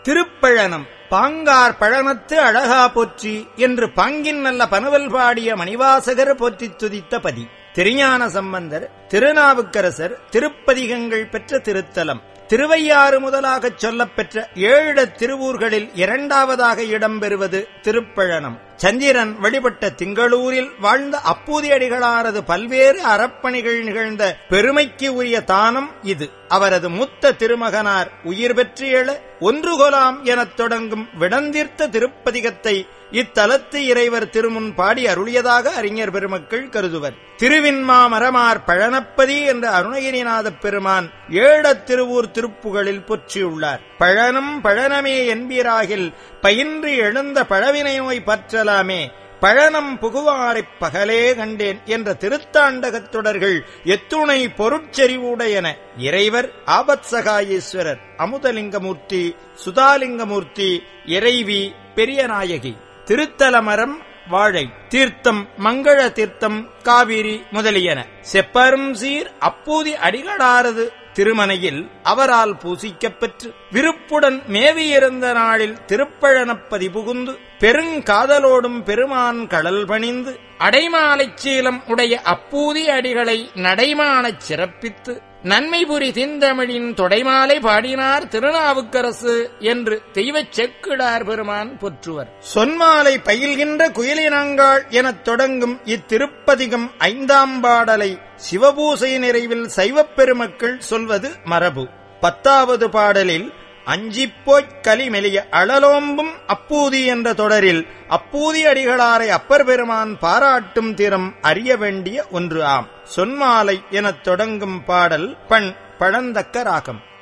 திருப்பழனம் பாங்கார் பழனத்து அழகா போற்றி என்று பாங்கின் நல்ல பனுவல் பாடிய மணிவாசகர் போற்றித் துதித்த பதி திருஞான சம்பந்தர் திருநாவுக்கரசர் திருப்பதிகங்கள் பெற்ற திருத்தலம் திருவையாறு முதலாகச் சொல்லப்பெற்ற ஏழு திருவூர்களில் இரண்டாவதாக இடம்பெறுவது திருப்பழனம் சந்திரன் வழிபட்ட திங்களூரில் வாழ்ந்த அப்பூதியடிகளாரது பல்வேறு அறப்பணிகள் நிகழ்ந்த பெருமைக்கு உரிய தானம் இது அவரது மூத்த திருமகனார் உயிர் பெற்று எழ ஒன்று கொலாம் எனத் தொடங்கும் விடந்தீர்த்த திருப்பதிகத்தை இத்தலத்து இறைவர் திருமுன் பாடி அருளியதாக அறிஞர் பெருமக்கள் கருதுவர் திருவின்மா மரமார் பழனப்பதி என்ற அருணகிரிநாதப் பெருமான் ஏழத் திருவூர் திருப்புகளில் பொற்றியுள்ளார் பழனம் பழனமே என்பீராகில் பயின்று எழுந்த பழவினை நோய் பற்றலாமே பழனம் புகுவாரைப் பகலே கண்டேன் என்ற திருத்தாண்டகத் தொடர்கள் எத்துணை பொருட்செறிவுடையன இறைவர் ஆபத்சகாயேஸ்வரர் அமுதலிங்கமூர்த்தி சுதாலிங்கமூர்த்தி இறைவி பெரியநாயகி திருத்தலமரம் வாழை தீர்த்தம் மங்கள தீர்த்தம் காவிரி முதலியன செப்பரும் சீர் அப்பூதி அடிகளாரது திருமனையில் அவரால் பூசிக்கப் பெற்று விருப்புடன் மேவியிருந்த நாளில் திருப்பழனப்பதி புகுந்து பெருங்காதலோடும் பெருமான் கடல் பணிந்து அடைமாலைச் சீலம் உடைய அப்பூதி அடிகளை நடைமானச் சிறப்பித்து நன்மை புரி திந்தமிழின் தொடைமாலை பாடினார் திருநாவுக்கரசு என்று தெய்வச் செக்கிடார் பெருமான் போற்றுவர் சொன்மாலை பயில்கின்ற குயிலினங்காள் எனத் தொடங்கும் இத்திருப்பதிகம் ஐந்தாம் பாடலை சிவபூசை நிறைவில் சைவப் பெருமக்கள் சொல்வது மரபு பத்தாவது பாடலில் அஞ்சிப்போய்க் கலிமெலிய அழலோம்பும் அப்பூதி என்ற தொடரில் அப்பூதி அடிகளாரை அப்பர் பெருமான் பாராட்டும் திறம் அறிய வேண்டிய ஒன்று ஆம் சொன்மாலை எனத் தொடங்கும் பாடல் பண் பழந்தக்க ராகம்